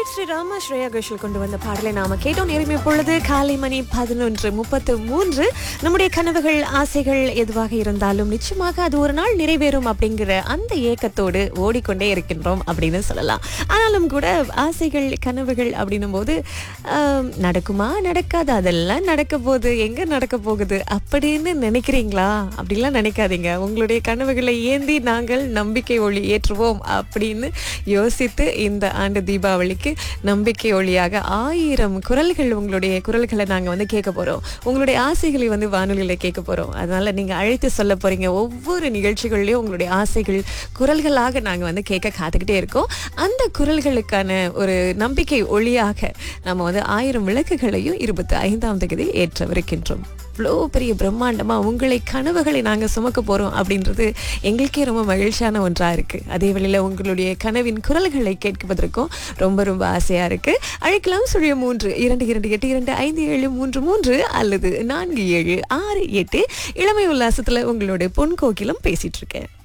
விவேக் ஸ்ரீராம ஸ்ரேயா கோஷல் கொண்டு வந்த பாடலை நாம கேட்டோம் நேரம் இப்பொழுது காலை மணி பதினொன்று முப்பத்து மூன்று நம்முடைய கனவுகள் ஆசைகள் எதுவாக இருந்தாலும் நிச்சயமாக அது ஒரு நாள் நிறைவேறும் அப்படிங்கிற அந்த ஏக்கத்தோடு ஓடிக்கொண்டே இருக்கின்றோம் அப்படின்னு சொல்லலாம் ஆனாலும் கூட ஆசைகள் கனவுகள் அப்படின்னும் போது ஆம், நடக்குமா நடக்காது அதெல்லாம் நடக்க போகுது எங்க நடக்க போகுது அப்படின்னு நினைக்கிறீங்களா அப்படிலாம் நினைக்காதீங்க உங்களுடைய கனவுகளை ஏந்தி நாங்கள் நம்பிக்கை ஒளி ஏற்றுவோம் அப்படின்னு யோசித்து இந்த ஆண்டு தீபாவளிக்கு நம்பிக்கை ஒளியாக ஆயிரம் குரல்கள் உங்களுடைய குரல்களை நாங்கள் வந்து கேட்க போகிறோம் உங்களுடைய ஆசைகளை வந்து வானொலியில் கேட்க போகிறோம் அதனால நீங்கள் அழைத்து சொல்ல போகிறீங்க ஒவ்வொரு நிகழ்ச்சிகள்லையும் உங்களுடைய ஆசைகள் குரல்களாக நாங்கள் வந்து கேட்க காத்துக்கிட்டே இருக்கோம் அந்த குரல்களுக்கான ஒரு நம்பிக்கை ஒளியாக நம்ம வந்து ஆயிரம் விளக்குகளையும் இருபத்தி ஐந்தாம் தேதி ஏற்றவிருக்கின்றோம் இவ்வளோ பெரிய பிரம்மாண்டமா உங்களை கனவுகளை நாங்கள் சுமக்க போறோம் அப்படின்றது எங்களுக்கே ரொம்ப மகிழ்ச்சியான ஒன்றா இருக்கு அதே வேளையில உங்களுடைய கனவின் குரல்களை கேட்பதற்கும் ரொம்ப ரொம்ப ஆசையா இருக்கு அழைக்கலாம் சுழிய மூன்று இரண்டு இரண்டு எட்டு இரண்டு ஐந்து ஏழு மூன்று மூன்று அல்லது நான்கு ஏழு ஆறு எட்டு இளமை உல்லாசத்துல உங்களுடைய பொன் கோகிலம் பேசிட்டு இருக்கேன்